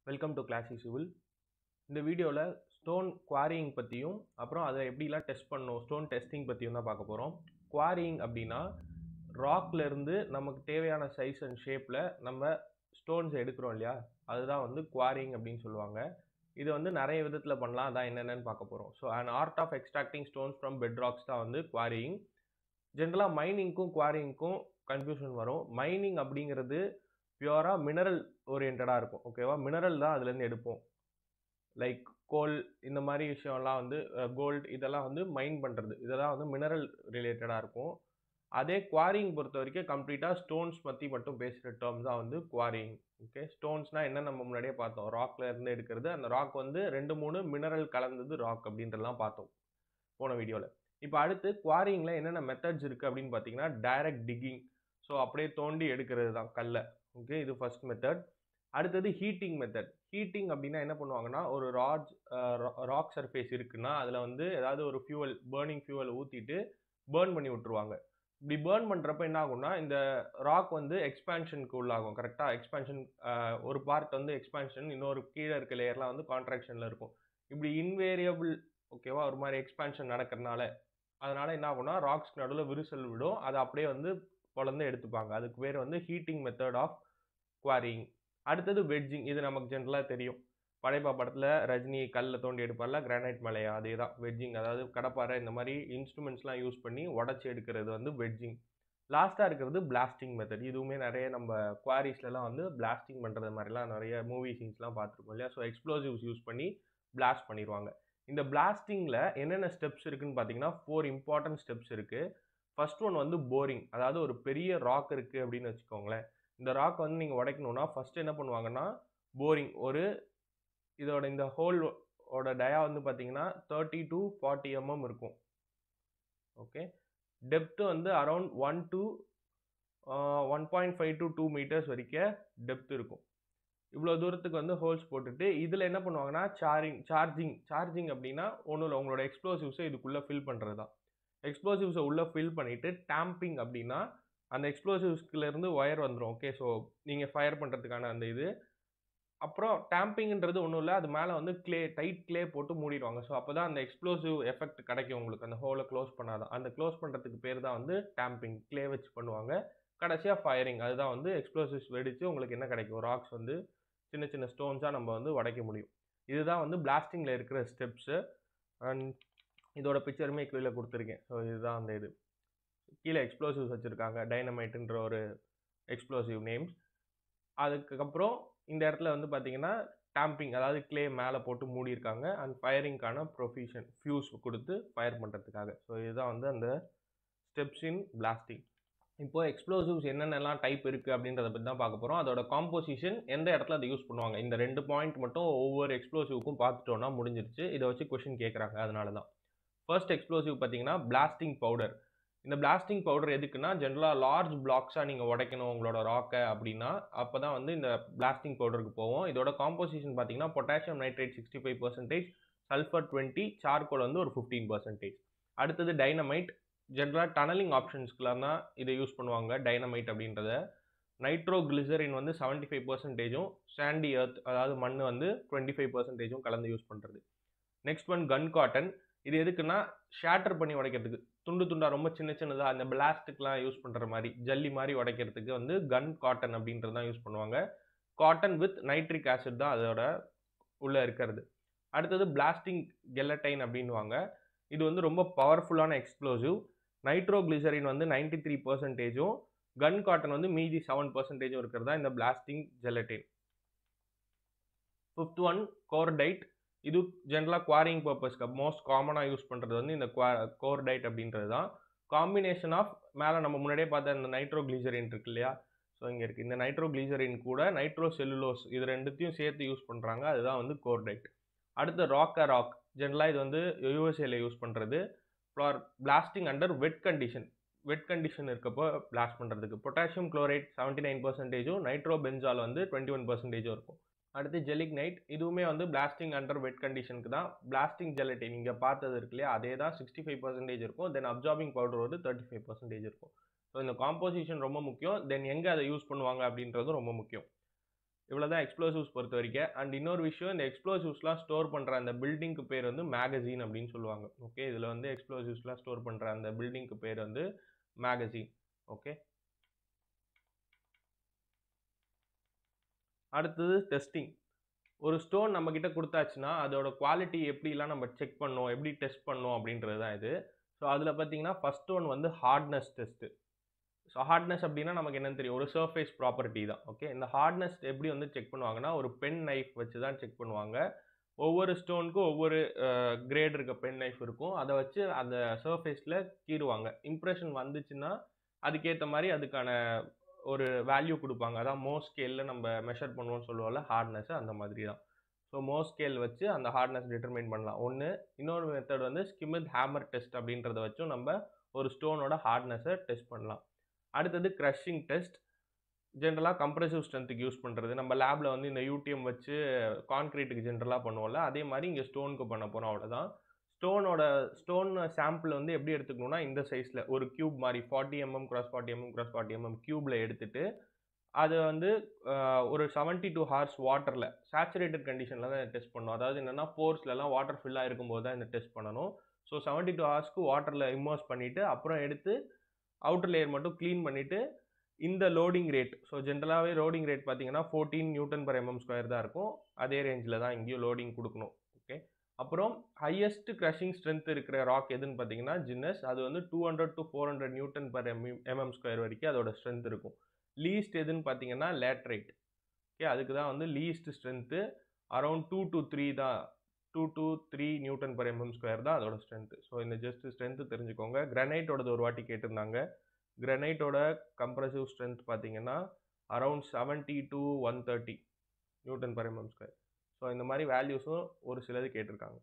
welcome to கிளாசி civil இந்த வீடியோவில் stone quarrying பற்றியும் அப்புறம் அதை எப்படிலாம் டெஸ்ட் பண்ணணும் ஸ்டோன் டெஸ்டிங் பற்றியும் தான் பார்க்க போகிறோம் குவாரியிங் அப்படின்னா ராக்ல இருந்து நமக்கு தேவையான சைஸ் அண்ட் ஷேப்பில் நம்ம ஸ்டோன்ஸ் எடுக்கிறோம் இல்லையா அதுதான் வந்து குவாரியிங் அப்படின்னு சொல்லுவாங்க இது வந்து நிறைய விதத்தில் பண்ணலாம் அதான் என்னென்னு பார்க்க போகிறோம் so and art of extracting stones from bed rocks தான் வந்து குவாரியிங் ஜென்ரலாக மைனிங்க்கும் குவாரியிங்க்கும் கன்ஃபியூஷன் வரும் மைனிங் அப்படிங்கிறது பியூராக மினரல் ஓரியன்டாக இருக்கும் ஓகேவா மினரல் தான் அதுலேருந்து எடுப்போம் லைக் கோல் இந்த மாதிரி விஷயம்லாம் வந்து கோல்டு இதெல்லாம் வந்து மைன் பண்ணுறது இதெல்லாம் வந்து மினரல் ரிலேட்டடாக இருக்கும் அதே குவாரிங் பொறுத்த வரைக்கும் கம்ப்ளீட்டாக ஸ்டோன்ஸ் பற்றி மட்டும் பேசுகிற டேர்ம் தான் வந்து குவாரிங் ஓகே ஸ்டோன்ஸ்னால் என்ன நம்ம முன்னாடியே பார்த்தோம் ராக்ல இருந்து எடுக்கிறது அந்த ராக் வந்து ரெண்டு மூணு மினரல் கலந்தது ராக் அப்படின்றலாம் பார்த்தோம் போன வீடியோவில் இப்போ அடுத்து குவாரிங்கில் என்னென்ன மெத்தட்ஸ் இருக்குது அப்படின்னு பார்த்தீங்கன்னா டைரக்ட் டிக்கிங் ஸோ அப்படியே தோண்டி எடுக்கிறது தான் கல்லை ஓகே இது ஃபர்ஸ்ட் மெத்தட் அடுத்தது ஹீட்டிங் மெத்தட் ஹீட்டிங் அப்படின்னா என்ன பண்ணுவாங்கன்னா ஒரு ராட் ராக் சர்ஃபேஸ் இருக்குன்னா அதில் வந்து ஏதாவது ஒரு ஃபியூவல் பேர்னிங் ஃபியூவல் ஊற்றிட்டு பேர்ன் பண்ணி விட்டுருவாங்க இப்படி பேர்ன் பண்ணுறப்ப என்ன ஆகும்னா இந்த ராக் வந்து எக்ஸ்பேன்ஷனுக்கு உள்ளாகும் கரெக்டாக எக்ஸ்பேன்ஷன் ஒரு பார்ட் வந்து எக்ஸ்பேன்ஷன் இன்னொரு கீழே இருக்க லேயர்லாம் வந்து கான்ட்ராக்ஷனில் இருக்கும் இப்படி இன்வேரியபிள் ஓகேவா ஒரு மாதிரி எக்ஸ்பேன்ஷன் நடக்கிறனால அதனால் என்ன ஆகும்னா ராக்ஸ்க்கு நடுவில் விரிசல் விடும் அதை அப்படியே வந்து குழந்தை எடுத்துப்பாங்க அதுக்கு பேர் வந்து ஹீட்டிங் மெத்தட் ஆஃப் குவாரிங் அடுத்தது வெட்ஜிங் இது நமக்கு ஜென்ரலாக தெரியும் படைப்பா படத்தில் ரஜினி கல்லில் தோண்டி எடுப்பார்ல கிரானைட் மலையா அதே தான் வெட்ஜிங் அதாவது கடப்பாறை இந்த மாதிரி இன்ஸ்ட்ருமெண்ட்ஸ்லாம் யூஸ் பண்ணி உடச்சி எடுக்கிறது வந்து வெட்ஜிங் லாஸ்ட்டாக இருக்கிறது பிளாஸ்டிங் மெத்தட் இதுவுமே நிறைய நம்ம குவாரிஸ்லலாம் வந்து பிளாஸ்டிங் பண்ணுறது மாதிரிலாம் நிறைய மூவி சீன்ஸ்லாம் பார்த்துருக்கோம் இல்லையா ஸோ எக்ஸ்ப்ளோசிவ்ஸ் யூஸ் பண்ணி பிளாஸ்ட் பண்ணிடுவாங்க இந்த பிளாஸ்டிங்கில் என்னென்ன ஸ்டெப்ஸ் இருக்குன்னு பார்த்தீங்கன்னா ஃபோர் இம்பார்ட்டன்ட் ஸ்டெப்ஸ் இருக்குது ஃபர்ஸ்ட் ஒன் வந்து போரிங் அதாவது ஒரு பெரிய ராக் இருக்குது அப்படின்னு வச்சுக்கோங்களேன் இந்த ராக் வந்து நீங்கள் உடைக்கணுன்னா ஃபஸ்ட்டு என்ன பண்ணுவாங்கன்னா போரிங் ஒரு இதோட இந்த ஹோல் ஓட டயா வந்து பார்த்தீங்கன்னா தேர்ட்டி டு ஃபார்ட்டி எம்எம் இருக்கும் ஓகே டெப்த்து வந்து around one to one point five to two metres வரைக்கும் டெப்த் இருக்கும் இவ்வளோ தூரத்துக்கு வந்து ஹோல்ஸ் போட்டுட்டு இதில் என்ன பண்ணுவாங்கன்னா சார்ஜிங் சார்ஜிங் சார்ஜிங் அப்படின்னா ஒன்றும் இல்லை உங்களோட எக்ஸ்ப்ளோசிவ்ஸை இதுக்குள்ளே ஃபில் பண்ணுறது தான் எக்ஸ்ப்ளோசிவ்ஸை உள்ளே ஃபில் பண்ணிவிட்டு டேம்பிங் அப்படின்னா அந்த எக்ஸ்ப்ளோசிவ்ஸ்க்குலேருந்து ஒயர் வந்துடும் ஓகே ஸோ நீங்கள் ஃபயர் பண்ணுறதுக்கான அந்த இது அப்புறம் டேம்பிங்ன்றது ஒன்றும் இல்லை அது மேலே வந்து க்ளே டைட் க்ளே போட்டு மூடிடுவாங்க ஸோ அப்போ தான் அந்த எக்ஸ்ப்ளோசிவ் எஃபெக்ட் கிடைக்கும் உங்களுக்கு அந்த ஹோலை க்ளோஸ் பண்ணாதான் அந்த க்ளோஸ் பண்ணுறதுக்கு பேர் தான் வந்து டேம்பிங் க்ளே வச்சு பண்ணுவாங்க கடைசியாக ஃபயரிங் அதுதான் வந்து எக்ஸ்ப்ளோசிவ்ஸ் வெடித்து உங்களுக்கு என்ன கிடைக்கும் ராக்ஸ் வந்து சின்ன சின்ன ஸ்டோன்ஸாக நம்ம வந்து உடைக்க முடியும் இதுதான் வந்து பிளாஸ்டிங்கில் இருக்கிற ஸ்டெப்ஸு அண்ட் இதோட பிக்சருமே கீழே கொடுத்துருக்கேன் ஸோ இதுதான் அந்த இது கீழே எக்ஸ்ப்ளோசிவ்ஸ் வச்சுருக்காங்க டைனமைட்டுன்ற ஒரு எக்ஸ்ப்ளோசிவ் நேம்ஸ் அதுக்கப்புறம் இந்த இடத்துல வந்து பார்த்தீங்கன்னா டேம்பிங் அதாவது க்ளே மேலே போட்டு மூடியிருக்காங்க அண்ட் ஃபயரிங்க்கான ப்ரொஃபிஷன் ஃபியூஸ் கொடுத்து ஃபயர் பண்ணுறதுக்காக ஸோ இதுதான் வந்து அந்த ஸ்டெப்ஸ் இன் பிளாஸ்டிங் இப்போ எக்ஸ்ப்ளோசிவ்ஸ் என்னென்னலாம் டைப் இருக்குது அப்படின்றத பற்றி தான் பார்க்க போகிறோம் அதோட காம்போசிஷன் எந்த இடத்துல அதை யூஸ் பண்ணுவாங்க இந்த ரெண்டு பாயிண்ட் மட்டும் ஒவ்வொரு எக்ஸ்ப்ளோசிவ்க்கும் பார்த்துட்டோன்னா முடிஞ்சிருச்சு இதை வச்சு கொஷின் கேட்குறாங்க அதனால தான் ஃபர்ஸ்ட் எக்ஸ்ப்ளோசிவ் பார்த்தீங்கன்னா பிளாஸ்டிங் பவுடர் இந்த பிளாஸ்டிங் பவுடர் எதுக்குன்னா ஜென்ரலாக லார்ஜ் பிளாக்ஸாக நீங்கள் உடைக்கணும் உங்களோட ராக்கை அப்படின்னா அப்போ தான் வந்து இந்த பிளாஸ்டிங் பவுடருக்கு போவோம் இதோட காம்போசிஷன் பார்த்தீங்கன்னா potassium nitrate sixty five percentage sulphur twenty charcoal வந்து ஒரு ஃபிஃப்டீன் பர்சன்டேஜ் அடுத்தது டைனமைட் ஜென்ரலாக டனலிங் ஆப்ஷன்ஸ்க்குலாம் தான் இதை யூஸ் பண்ணுவாங்க டைனமைட் அப்படின்றத நைட்ரோ கிளிசரின் வந்து செவன்ட்டி ஃபைவ் பர்சன்டேஜும் சாண்டி எர்த் அதாவது மண் வந்து டுவெண்ட்டி ஃபைவ் பர்சன்டேஜும் கலந்து யூஸ் பண்ணுறது நெக்ஸ்ட் ஒன் கன் காட்டன் இது எதுக்குன்னா ஷேட்டர் பண்ணி உடைக்கிறதுக்கு துண்டு துண்டாக ரொம்ப சின்ன சின்னதாக அந்த பிளாஸ்டிக்லாம் யூஸ் பண்ணுற மாதிரி ஜல்லி மாதிரி உடைக்கிறதுக்கு வந்து கன் காட்டன் அப்படின்றது தான் யூஸ் பண்ணுவாங்க காட்டன் வித் நைட்ரிக் ஆசிட் தான் அதோட உள்ளே இருக்கிறது அடுத்தது பிளாஸ்டிங் கெல்லட்டைன் அப்படின்வாங்க இது வந்து ரொம்ப பவர்ஃபுல்லான எக்ஸ்ப்ளோசிவ் நைட்ரோ கிளிசரின் வந்து நைன்டி த்ரீ பர்சன்டேஜும் கன் காட்டன் வந்து மீதி செவன் பர்சன்டேஜும் இருக்கிறதா இந்த blasting gelatin fifth one cordite இது ஜென்ரலாக குவாரிங் பர்பஸ்க்கு மோஸ்ட் காமனாக யூஸ் பண்ணுறது வந்து இந்த குவா கோர்டைட் அப்படின்றது தான் காம்பினேஷன் ஆஃப் மேலே நம்ம முன்னாடியே பார்த்த இந்த நைட்ரோ கிளிசரின் இருக்கு இல்லையா ஸோ இங்கே இருக்குது இந்த நைட்ரோ கிளிசரின் கூட நைட்ரோ செல்லுலோஸ் இது ரெண்டுத்தையும் சேர்த்து யூஸ் பண்ணுறாங்க அதுதான் வந்து கோர்டைட் அடுத்து ராக்கா ராக் ஜென்ரலாக இது வந்து யூஎஸ்ஏல யூஸ் பண்ணுறது for blasting under wet condition wet condition இருக்கப்போ பிளாஸ்ட் பண்ணுறதுக்கு பொட்டாசியம் குளோரைட் செவன்ட்டி நைன் பர்சன்டேஜும் நைட்ரோ பென்சால் வந்து டுவெண்ட்டி ஒன் பர்சன்டேஜும் இருக்கும் அடுத்து ஜெலிக் நைட் இதுவுமே வந்து பிளாஸ்டிங் அண்டர் வெட் கண்டிஷனுக்கு தான் பிளாஸ்டிங் ஜெலட்டின் நீங்கள் பார்த்தது இருக்கு இல்லையா அதே தான் சிக்ஸ்டி ஃபைவ் பர்சன்டேஜ் இருக்கும் தென் அப்சார்பிங் பவுடர் வந்து தேர்ட்டி ஃபைவ் பர்சன்டேஜ் இருக்கும் ஸோ இந்த காம்போசிஷன் ரொம்ப முக்கியம் தென் எங்கே அதை யூஸ் பண்ணுவாங்க அப்படின்றதும் ரொம்ப முக்கியம் இவ்வளோ தான் எக்ஸ்ப்ளோசிவ்ஸ் பொறுத்த வரைக்கும் அண்ட் இன்னொரு விஷயம் இந்த எக்ஸ்ப்ளோசிவ்ஸ்லாம் ஸ்டோர் பண்ணுற அந்த பில்டிங்க்கு பேர் வந்து மேகசின் அப்படின்னு சொல்லுவாங்க ஓகே இதில் வந்து எக்ஸ்ப்ளோசிவ்ஸ்லாம் ஸ்டோர் பண்ணுற அந்த பில்டிங்க்கு பேர் வந்து மேகசின் ஓகே அடுத்தது டெஸ்டிங் ஒரு ஸ்டோன் நம்மக்கிட்ட கொடுத்தாச்சுன்னா அதோட குவாலிட்டி எப்படிலாம் நம்ம செக் பண்ணோம் எப்படி டெஸ்ட் பண்ணோம் அப்படின்றது தான் இது ஸோ அதில் பார்த்தீங்கன்னா ஃபஸ்ட் ஸ்டோன் வந்து ஹார்ட்னஸ் டெஸ்ட்டு ஸோ ஹார்ட்னஸ் அப்படின்னா நமக்கு என்னன்னு தெரியும் ஒரு சர்ஃபேஸ் ப்ராப்பர்ட்டி தான் ஓகே இந்த ஹார்ட்னஸ் எப்படி வந்து செக் பண்ணுவாங்கன்னா ஒரு பென் நைஃப் வச்சு தான் செக் பண்ணுவாங்க ஒவ்வொரு ஸ்டோனுக்கும் ஒவ்வொரு கிரேட் இருக்க பென் நைஃப் இருக்கும் அதை வச்சு அந்த சர்ஃபேஸில் கீறுவாங்க இம்ப்ரெஷன் வந்துச்சுன்னா அதுக்கேற்ற மாதிரி அதுக்கான ஒரு வேல்யூ கொடுப்பாங்க அதான் மோ ஸ்கேலில் நம்ம மெஷர் பண்ணுவோம்னு சொல்லுவோம்ல ஹார்ட்னஸ் அந்த மாதிரி தான் ஸோ மோ ஸ்கேல் வச்சு அந்த ஹார்ட்னஸ் டிட்டர்மைன் பண்ணலாம் ஒன்று இன்னொரு மெத்தட் வந்து ஸ்கிமித் ஹேமர் டெஸ்ட் அப்படின்றத வச்சும் நம்ம ஒரு ஸ்டோனோட ஹார்ட்னஸை டெஸ்ட் பண்ணலாம் அடுத்தது க்ரஷிங் டெஸ்ட் ஜென்ரலாக கம்ப்ரெசிவ் ஸ்ட்ரென்த்துக்கு யூஸ் பண்ணுறது நம்ம லேபில் வந்து இந்த யூடிஎம் வச்சு கான்க்ரீட்டுக்கு ஜென்ரலாக பண்ணுவோம்ல அதே மாதிரி இங்கே ஸ்டோனுக்கு பண்ண போகிறோம் அவ்வளோதான் ஸ்டோனோட ஸ்டோன் சாம்பிள் வந்து எப்படி எடுத்துக்கணும்னா இந்த சைஸில் ஒரு க்யூப் மாதிரி forty mm cross forty mm cross forty mm க்யூப்பில் எடுத்துட்டு அதை வந்து ஒரு செவன்ட்டி டூ ஹார்ஸ் வாட்டரில் சேச்சுரேட்டட் கண்டிஷனில் தான் டெஸ்ட் பண்ணணும் அதாவது என்னென்னா போர்ஸ்லலாம் வாட்டர் ஃபில்லாக இருக்கும்போது தான் இந்த டெஸ்ட் பண்ணணும் ஸோ செவன்ட்டி டூ ஹார்ஸ்க்கு வாட்டரில் இம்மர்ஸ் பண்ணிவிட்டு அப்புறம் எடுத்து அவுட்டர் லேயர் மட்டும் க்ளீன் பண்ணிவிட்டு இந்த லோடிங் ரேட் ஸோ ஜென்ரலாகவே லோடிங் ரேட் பார்த்தீங்கன்னா fourteen newton per mm square தான் இருக்கும் அதே ரேஞ்சில் தான் இங்கேயும் லோடிங் கொடுக்கணும் ஓகே அப்புறம் ஹையஸ்ட் க்ரஷிங் ஸ்ட்ரென்த் இருக்கிற ராக் எதுன்னு பார்த்தீங்கன்னா ஜின்னஸ் அது வந்து two hundred to four hundred newton per m mm square வரைக்கும் அதோட ஸ்ட்ரென்த் இருக்கும் லீஸ்ட் எதுன்னு பார்த்தீங்கன்னா லேட்ரைட் ஓகே அதுக்கு தான் வந்து least strength around two to three தான் two to three newton per mm square தான் அதோட ஸ்ட்ரென்த்து ஸோ இந்த ஜஸ்ட் ஸ்ட்ரென்த்து தெரிஞ்சுக்கோங்க கிரனைட்டோடது ஒரு வாட்டி கேட்டிருந்தாங்க கிரனைட்டோட கம்ப்ரசிவ் ஸ்ட்ரென்த் பார்த்தீங்கன்னா around seventy to one thirty newton per mm square so இந்த மாதிரி வேல்யூஸும் ஒரு சிலது கேட்டிருக்காங்க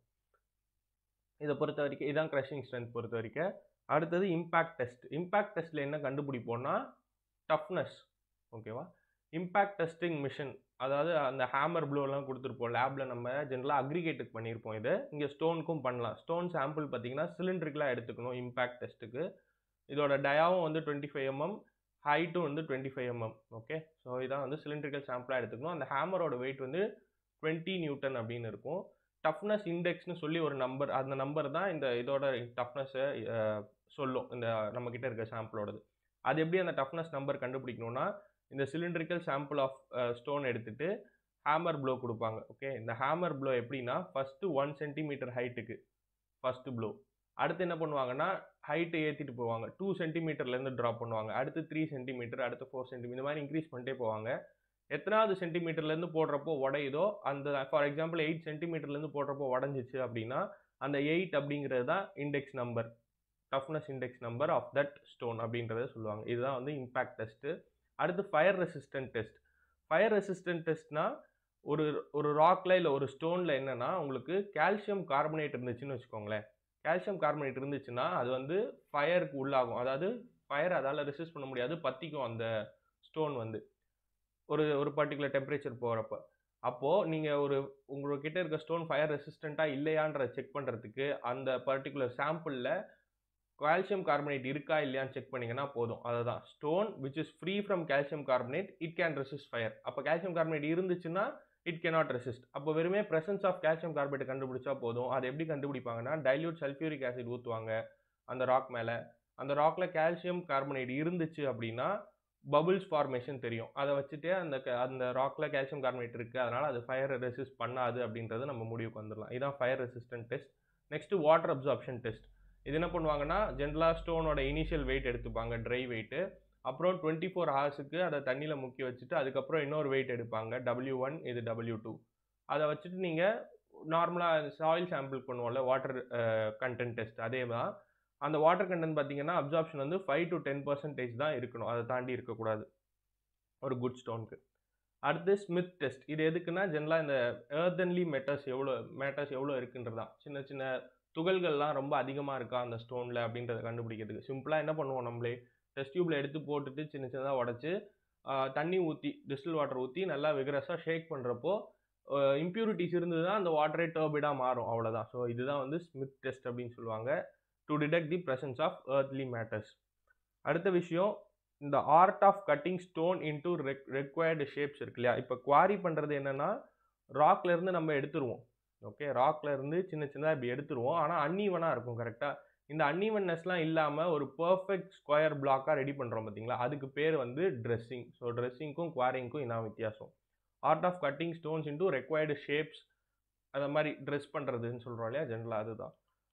இதை பொறுத்த வரைக்கும் இதான் க்ரஷிங் ஸ்ட்ரென்த் பொறுத்த வரைக்கும் அடுத்தது இம்பேக்ட் டெஸ்ட் இம்பேக்ட் டெஸ்ட்டில் என்ன கண்டுபிடிப்போம்னா டஃப்னஸ் ஓகேவா இம்பேக்ட் டெஸ்டிங் மிஷின் அதாவது அந்த ஹேமர் ப்ளூலாம் கொடுத்துருப்போம் லேபில் நம்ம ஜென்ரலாக அக்ரிகேட்டுக்கு பண்ணியிருப்போம் இது இங்கே ஸ்டோனுக்கும் பண்ணலாம் ஸ்டோன் சாம்பிள் பார்த்தீங்கன்னா சிலிண்ட்ரிக்கலாக எடுத்துக்கணும் இம்பேக்ட் டெஸ்ட்டுக்கு இதோட டயாவும் வந்து டுவெண்ட்டி ஃபைவ் எம்எம் ஹைட்டும் வந்து twenty five mm okay so இதான் வந்து சிலிண்ட்ரிக்கல் சாம்பிளாக எடுத்துக்கணும் அந்த ஹேமரோட வெயிட் வந்து டுவெண்ட்டி நியூட்டன் அப்படின்னு இருக்கும் டஃப்னஸ் இண்டெக்ஸ்னு சொல்லி ஒரு நம்பர் அந்த நம்பர் தான் இந்த இதோட டஃப்னஸை சொல்லும் இந்த நம்மக்கிட்ட இருக்க சாம்பிளோடது அது எப்படி அந்த டஃப்னஸ் நம்பர் கண்டுபிடிக்கணும்னா இந்த சிலிண்ட்ரிக்கல் சாம்பிள் ஆஃப் ஸ்டோன் எடுத்துகிட்டு ஹேமர் ப்ளோ கொடுப்பாங்க ஓகே இந்த ஹேமர் ப்ளோ எப்படின்னா ஃபஸ்ட்டு ஒன் சென்டிமீட்டர் ஹைட்டுக்கு ஃபஸ்ட்டு ப்ளோ அடுத்து என்ன பண்ணுவாங்கன்னா ஹைட்டை ஏற்றிட்டு போவாங்க டூ சென்டிமீட்டர்லேருந்து ட்ராப் பண்ணுவாங்க அடுத்து த்ரீ சென்டிமீட்டர் அடுத்து ஃபோர் சென்டிமீட்டர் இந்த மாதிரி இன்க்ரீஸ் பண்ணிட்டே போவாங்க எத்தனாவது சென்டிமீட்டர்லேருந்து போடுறப்போ உடையுதோ அந்த ஃபார் எக்ஸாம்பிள் எயிட் சென்டிமீட்டர்லேருந்து போடுறப்போ உடஞ்சிச்சு அப்படின்னா அந்த எயிட் அப்படிங்கிறது தான் index number toughness index number of that stone அப்படின்றத சொல்லுவாங்க இதுதான் வந்து இம்பேக்ட் டெஸ்ட்டு அடுத்து fire resistant test fire resistant டெஸ்ட்னா ஒரு ஒரு ராக்ல இல்லை ஒரு ஸ்டோனில் என்னென்னா உங்களுக்கு கால்சியம் கார்பனேட் இருந்துச்சுன்னு வச்சுக்கோங்களேன் கால்சியம் கார்பனேட் இருந்துச்சுன்னா அது வந்து ஃபயருக்கு உள்ளாகும் அதாவது ஃபயர் அதால் ரெசிஸ்ட் பண்ண முடியாது பற்றிக்கும் அந்த ஸ்டோன் வந்து ஒரு ஒரு பர்டிகுலர் டெம்பரேச்சர் போகிறப்ப அப்போது நீங்கள் ஒரு உங்கள்கிட்ட இருக்க ஸ்டோன் ஃபயர் ரெசிஸ்டண்ட்டாக இல்லையான்றதை செக் பண்ணுறதுக்கு அந்த பர்டிகுலர் சாம்பிளில் கால்சியம் கார்பனேட் இருக்கா இல்லையான்னு செக் பண்ணிங்கன்னா போதும் அதுதான் stone which is free from calcium carbonate it can resist fire அப்போ கால்சியம் கார்பனேட் இருந்துச்சுன்னா இட் கேனாட் ரெசிஸ்ட் அப்போ வெறுமே பிரசன்ஸ் ஆஃப் கால்சியம் கார்பனேட் கண்டுபிடிச்சா போதும் அது எப்படி கண்டுபிடிப்பாங்கன்னா டைல்யூட் சல்ஃபியூரிக் ஆசிட் ஊற்றுவாங்க அந்த ராக் மேலே அந்த ராக்கில் கால்சியம் கார்பனேட் இருந்துச்சு அப்படின்னா பபுள்ஸ் ஃபார்மேஷன் தெரியும் அதை வச்சுட்டு அந்த அந்த ராக்கில் கால்சியம் கார்பனேட் இருக்குது அதனால் அது ஃபயர் ரெசிஸ்ட் பண்ணாது அப்படின்றது நம்ம முடிவுக்கு வந்துடலாம் இதான் fire resistant test next water absorption test இது என்ன பண்ணுவாங்கன்னா ஜென்ரலாக ஸ்டோனோட இனிஷியல் வெயிட் எடுத்துப்பாங்க ட்ரை வெயிட்டு அப்புறம் டுவெண்ட்டி ஃபோர் ஹவர்ஸுக்கு அதை தண்ணியில் முக்கி வச்சுட்டு அதுக்கப்புறம் இன்னொரு வெயிட் எடுப்பாங்க டபிள்யூ ஒன் இது டபிள்யூ டூ அதை வச்சுட்டு நீங்கள் நார்மலாக சாயில் சாம்பிள் பண்ணுவோம்ல வாட்டர் கண்டென்ட் டெஸ்ட் அதே தான் அந்த வாட்டர் கண்டென்ட் பார்த்தீங்கன்னா அப்சார்ப்ஷன் வந்து ஃபைவ் டு டென் பர்சன்டேஜ் தான் இருக்கணும் அதை தாண்டி இருக்கக்கூடாது ஒரு குட் ஸ்டோனுக்கு அடுத்து ஸ்மித் டெஸ்ட் இது எதுக்குன்னா ஜென்ரலாக இந்த ஏர்தன்லி மெட்டர்ஸ் எவ்வளோ மேட்டர்ஸ் எவ்வளோ இருக்குன்றது தான் சின்ன சின்ன துகள்கள்லாம் ரொம்ப அதிகமாக இருக்கா அந்த ஸ்டோனில் அப்படின்றத கண்டுபிடிக்கிறதுக்கு சிம்பிளாக என்ன பண்ணுவோம் நம்மளே டெஸ்ட் டியூப்பில் எடுத்து போட்டுட்டு சின்ன சின்னதாக உடச்சி தண்ணி ஊற்றி டிஸ்டில் வாட்டர் ஊற்றி நல்லா விகரஸாக ஷேக் பண்ணுறப்போ இம்ப்யூரிட்டிஸ் இருந்ததுன்னா அந்த வாட்டரே டர்பிடாக மாறும் அவ்வளோதான் ஸோ இதுதான் வந்து ஸ்மித் டெஸ்ட் அப்படின்னு சொல்லுவாங்க to detect the presence of earthly matters அடுத்த விஷயம் இந்த art of cutting stone into ரெக் ரெக்வயர்டு ஷேப்ஸ் இருக்கு இல்லையா இப்போ குவாரி பண்ணுறது என்னென்னா ராக்லேருந்து நம்ம எடுத்துருவோம் ஓகே ராக்லேருந்து சின்ன சின்னதாக இப்படி எடுத்துருவோம் ஆனால் அன்ஈவனாக இருக்கும் கரெக்டாக இந்த அன்ஈவன்னஸ்லாம் இல்லாமல் ஒரு பர்ஃபெக்ட் ஸ்கொயர் பிளாக்காக ரெடி பண்ணுறோம் பார்த்தீங்களா அதுக்கு பேர் வந்து ட்ரெஸ்ஸிங் ஸோ ட்ரெஸ்ஸிங்க்கும் குவாரிங்க்கும் இதான் வித்தியாசம் art of cutting stones into required shapes அந்த மாதிரி ட்ரெஸ் பண்ணுறதுன்னு சொல்கிறோம் இல்லையா ஜென்ரலாக அதுதான்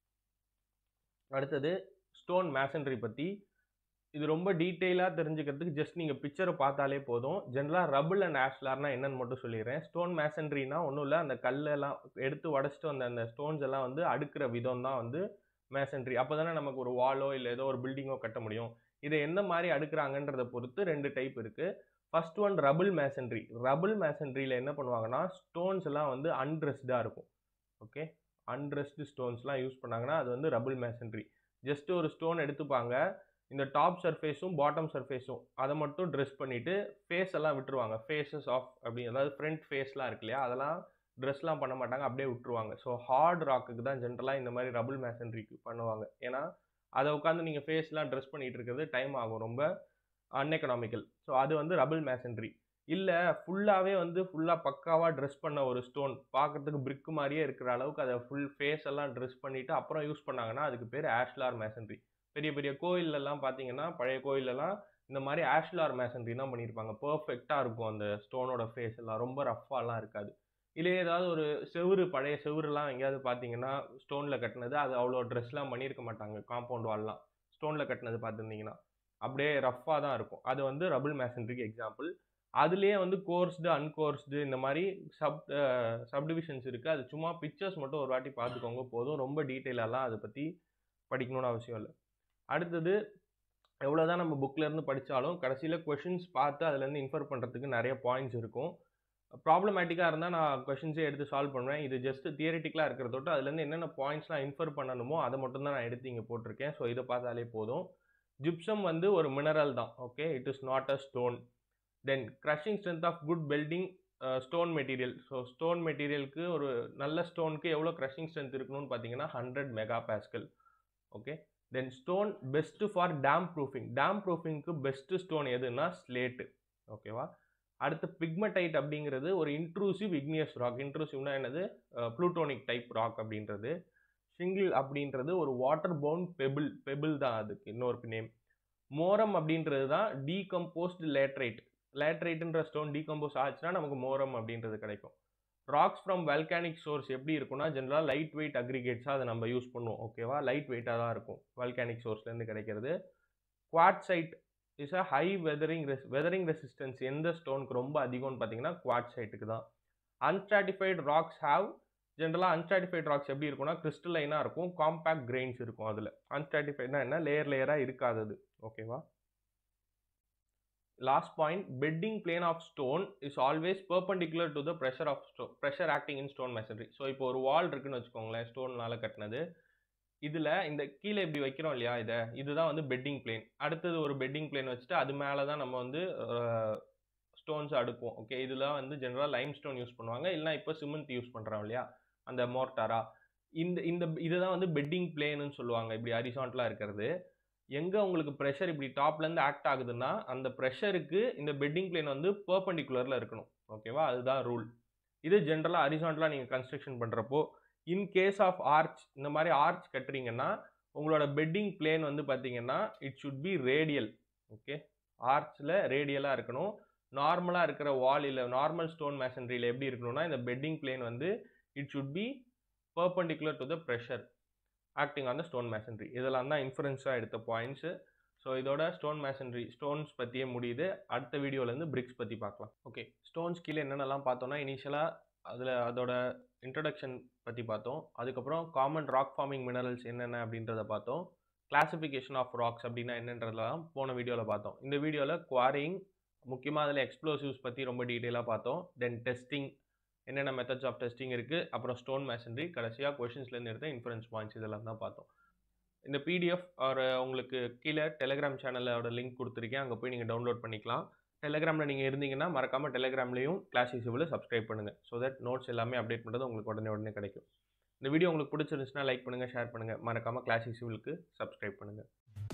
அடுத்தது ஸ்டோன் மேசன்ட்ரி பற்றி இது ரொம்ப டீட்டெயிலாக தெரிஞ்சுக்கிறதுக்கு ஜஸ்ட் நீங்கள் பிக்சரை பார்த்தாலே போதும் ஜென்ரலாக ரபிள் அண்ட் ஆஷ்லார்னா என்னன்னு மட்டும் சொல்லிடுறேன் ஸ்டோன் மேசன்ட்ரினா ஒன்றும் இல்லை அந்த கல்லெல்லாம் எடுத்து உடச்சிட்டு வந்த அந்த ஸ்டோன்ஸ் எல்லாம் வந்து அடுக்கிற விதம் தான் வந்து மேசன்ட்ரி அப்போ தானே நமக்கு ஒரு வாலோ இல்லை ஏதோ ஒரு பில்டிங்கோ கட்ட முடியும் இதை எந்த மாதிரி அடுக்குறாங்கன்றதை பொறுத்து ரெண்டு டைப் இருக்குது first one rubble masonry rubble மேசன்ட்ரியில் என்ன பண்ணுவாங்கன்னா ஸ்டோன்ஸ் எல்லாம் வந்து அன்ட்ரெஸ்டாக இருக்கும் ஓகே அன்ட்ரெஸ்டு ஸ்டோன்ஸ்லாம் யூஸ் பண்ணாங்கன்னா அது வந்து ரபிள் மேசன்ட்ரி ஜஸ்ட் ஒரு ஸ்டோன் எடுத்துப்பாங்க இந்த டாப் சர்ஃபேஸும் பாட்டம் சர்ஃபேஸும் அதை மட்டும் ட்ரெஸ் பண்ணிவிட்டு ஃபேஸ் எல்லாம் விட்டுருவாங்க ஃபேஸஸ் ஆஃப் அப்படி அதாவது ஃப்ரண்ட் ஃபேஸ்லாம் இருக்கு இல்லையா அதெல்லாம் ட்ரெஸ்லாம் பண்ண மாட்டாங்க அப்படியே விட்டுருவாங்க ஸோ ஹார்ட் ராக்குக்கு தான் ஜென்ரலாக இந்த மாதிரி ரபிள் மேசன்ட்ரிக்கு பண்ணுவாங்க ஏன்னா அதை உட்காந்து நீங்கள் ஃபேஸ்லாம் ட்ரெஸ் பண்ணிகிட்டு இருக்கிறது டைம் ஆகும் ரொம்ப அன்எக்கனாமிக்கல் ஸோ அது வந்து ரபிள் மேசன்ட்ரி இல்லை ஃபுல்லாகவே வந்து ஃபுல்லாக பக்காவாக ட்ரெஸ் பண்ண ஒரு ஸ்டோன் பார்க்குறதுக்கு பிரிக்கு மாதிரியே இருக்கிற அளவுக்கு அதை ஃபுல் ஃபேஸ் எல்லாம் ட்ரெஸ் பண்ணிவிட்டு அப்புறம் யூஸ் பண்ணாங்கன்னா அதுக்கு பேர் ஆஷ்லார் மேசன்ட்ரி பெரிய பெரிய கோயிலெல்லாம் பார்த்தீங்கன்னா பழைய கோயிலெல்லாம் இந்த மாதிரி ஆஷ்லார் மேசன்ட்ரி தான் பண்ணியிருப்பாங்க பர்ஃபெக்டாக இருக்கும் அந்த ஸ்டோனோட ஃபேஸ் எல்லாம் ரொம்ப ரஃப்பாலாம் இருக்காது இல்லை ஏதாவது ஒரு செவுரு பழைய செவுருலாம் எங்கேயாவது பார்த்தீங்கன்னா ஸ்டோனில் கட்டினது அது அவ்வளோ ட்ரெஸ்லாம் பண்ணியிருக்க மாட்டாங்க காம்பவுண்ட் வால்லாம் ஸ்டோனில் கட்டினது பார்த்துருந்தீங்கன்னா அப்படியே ரஃப்பாக தான் இருக்கும் அது வந்து ரபிள் மேசன்ட்ரிக்கு எக்ஸாம்பிள் அதுலேயே வந்து கோர்ஸ்டு அன்கோர்ஸ்டு இந்த மாதிரி சப் சப்டிவிஷன்ஸ் இருக்குது அது சும்மா பிக்சர்ஸ் மட்டும் ஒரு வாட்டி பார்த்துக்கோங்க போதும் ரொம்ப டீட்டெயிலெல்லாம் அதை பற்றி படிக்கணும்னு அவசியம் இல்லை அடுத்தது எவ்வளோ தான் நம்ம புக்கிலேருந்து படித்தாலும் கடைசியில் கொஷின்ஸ் பார்த்து அதுலேருந்து இன்ஃபர் பண்ணுறதுக்கு நிறைய பாயிண்ட்ஸ் இருக்கும் ப்ராப்ளமேட்டிக்காக இருந்தால் நான் கொஷின்ஸே எடுத்து சால்வ் பண்ணுவேன் இது ஜஸ்ட் தியரிட்டிக்கலாக இருக்கிறதோட்டு அதுலேருந்து என்னென்ன பாயிண்ட்ஸ்லாம் இன்ஃபர் பண்ணணுமோ அதை மட்டும் தான் நான் எடுத்து இங்கே போட்டிருக்கேன் ஸோ இதை பார்த்தாலே போதும் ஜிப்சம் வந்து ஒரு மினரல் தான் okay it is not a stone then crushing strength of good building stone material so stone மெட்டீரியலுக்கு ஒரு நல்ல ஸ்டோனுக்கு எவ்வளோ க்ரஷிங் ஸ்ட்ரென்த் இருக்கணும்னு பார்த்தீங்கன்னா hundred mega pascal okay then stone best for damp proofing damp ப்ரூஃபிங்க்கு பெஸ்ட்டு ஸ்டோன் எதுனா slate ஓகேவா அடுத்து பிக்மடைட் அப்படிங்கிறது ஒரு இன்ட்ரூசிவ் இக்னியஸ் ராக் இன்ட்ரூசிவ்னா என்னது ப்ளூட்டோனிக் டைப் ராக் அப்படின்றது ஷிங்கிள் அப்படின்றது ஒரு வாட்டர் பவுண்ட் பெபிள் பெபிள் தான் அதுக்கு இன்னொரு நேம் மோரம் அப்படின்றது தான் டீகம்போஸ்டு லேட்ரைட் லேட்ரைட்டுன்ற ஸ்டோன் டீகம்போஸ் ஆச்சுன்னா நமக்கு மோரம் அப்படின்றது கிடைக்கும் ராக்ஸ் ஃப்ரம் வெல்கானிக் சோர்ஸ் எப்படி இருக்கும்னா ஜென்ரலாக லைட் வெயிட் அக்ரிகேட்ஸாக அதை நம்ம யூஸ் பண்ணுவோம் ஓகேவா லைட் வெயிட்டாக தான் இருக்கும் வெல்கானிக் சோர்ஸ்லேருந்து கிடைக்கிறது quartzite is a high weathering ரெஸ் வெதரிங் ரெசிஸ்டன்ஸ் எந்த ஸ்டோனுக்கு ரொம்ப அதிகம்னு பார்த்தீங்கன்னா குவாட்சைட்டுக்கு தான் அன்ஸ்டாட்டிஃபைடு ராக்ஸ் ஹாவ் ஜென்ரலாக அன்ஸ்டாட்டிஃபைட் ராக்ஸ் எப்படி இருக்கும்னா கிறிஸ்டலைனாக இருக்கும் காம்பேக்ட் கிரெயின்ஸ் இருக்கும் அதில் அன்ஸ்டாட்டிஃபைட்னா என்ன லேயர் லேயராக இருக்காதது ஓகேவா last point bedding plane of stone is always perpendicular to the pressure of ஸ்டோ pressure acting in stone masonry so இப்போ ஒரு வால் இருக்குன்னு வச்சுக்கோங்களேன் ஸ்டோன்னால கட்டினது இதில் இந்த கீழே இப்படி வைக்கிறோம் இல்லையா இதை இதுதான் வந்து பெட்டிங் பிளேன் அடுத்தது ஒரு பெட்டிங் பிளேன் வச்சுட்டு அது மேலே தான் நம்ம வந்து ஸ்டோன்ஸ் அடுக்குவோம் ஓகே இதெல்லாம் வந்து ஜென்ரலாக லைம் ஸ்டோன் யூஸ் பண்ணுவாங்க இல்லைனா இப்போ சிமெண்ட் யூஸ் பண்ணுறோம் இல்லையா அந்த மோர்டாரா இந்த இந்த இதுதான் வந்து பெட்டிங் பிளேனுன்னு சொல்லுவாங்க இப்படி ஹரிசான்டலாக இருக்கிறது எங்கே உங்களுக்கு ப்ரெஷர் இப்படி டாப்லேருந்து ஆக்ட் ஆகுதுன்னா அந்த ப்ரெஷருக்கு இந்த பெட்டிங் பிளேன் வந்து பர்பண்டிகுலரில் இருக்கணும் ஓகேவா அதுதான் ரூல் இது ஜென்ரலாக ஹரிசான்டலாக நீங்கள் கன்ஸ்ட்ரக்ஷன் பண்ணுறப்போ இன் கேஸ் ஆஃப் ஆர்ச் இந்த மாதிரி ஆர்ச் கட்டுறீங்கன்னா உங்களோட பெட்டிங் பிளேன் வந்து பார்த்தீங்கன்னா it should be radial okay ஆர்ச்சில் ரேடியலாக இருக்கணும் நார்மலாக இருக்கிற வால் இல்லை நார்மல் ஸ்டோன் மேசன்ட்ரியில் எப்படி இருக்கணும்னா இந்த பெட்டிங் பிளேன் வந்து it should be perpendicular to the pressure acting on the stone masonry இதெல்லாம் தான் இன்ஃபரன்ஸாக எடுத்த பாயிண்ட்ஸு ஸோ இதோட ஸ்டோன் மேசன்ட்ரி ஸ்டோன்ஸ் பற்றியே முடியுது அடுத்த வீடியோலேருந்து பிரிக்ஸ் பற்றி பார்க்கலாம் ஓகே ஸ்டோன்ஸ் கீழே என்னென்னலாம் பார்த்தோம்னா இனிஷியலாக அதில் அதோட இன்ட்ரடக்ஷன் பற்றி பார்த்தோம் அதுக்கப்புறம் காமன் ராக் ஃபார்மிங் மினரல்ஸ் என்னென்ன அப்படின்றத பார்த்தோம் கிளாசிஃபிகேஷன் ஆஃப் ராக்ஸ் அப்படின்னா என்னன்றதெல்லாம் போன வீடியோவில் பார்த்தோம் இந்த வீடியோவில் குவாரிங் முக்கியமாக அதில் எக்ஸ்ப்ளோசிவ்ஸ் பற்றி ரொம்ப டீட்டெயிலாக பார்த்தோம் தென் டெஸ்டிங் என்னென்ன மெத்தட்ஸ் ஆஃப் டெஸ்டிங் இருக்குது அப்புறம் ஸ்டோன் மேசன்ட்ரி கடைசியாக கொஷின்ஸ்லேருந்து எடுத்த இன்ஃபரன்ஸ் பாயிண்ட்ஸ் இதெல்லாம் தான் பார்த்தோம் இந்த பிடிஎஃப் ஒரு உங்களுக்கு கீழே டெலிகிராம் சேனலோட லிங்க் கொடுத்துருக்கேன் அங்கே போய் நீங்கள் டவுன்லோட் பண்ணிக்கலாம் டெலிகிராமில் நீங்கள் இருந்தீங்கன்னா மறக்காமல் டெலிகிராம்லேயும் கிளாஸ் யூசிவில் சப்ஸ்கிரைப் பண்ணுங்கள் ஸோ தட் நோட்ஸ் எல்லாமே அப்டேட் பண்ணுறது உங்களுக்கு உடனே உடனே கிடைக்கும் இந்த வீடியோ உங்களுக்கு பிடிச்சிருந்துச்சுன்னா லைக் பண்ணுங்கள் ஷேர் பண்ணுங்கள் மறக்காமல் கிளாஸ் யூசிவிலுக்கு சப்ஸ்கிரைப் பண்ணுங்கள்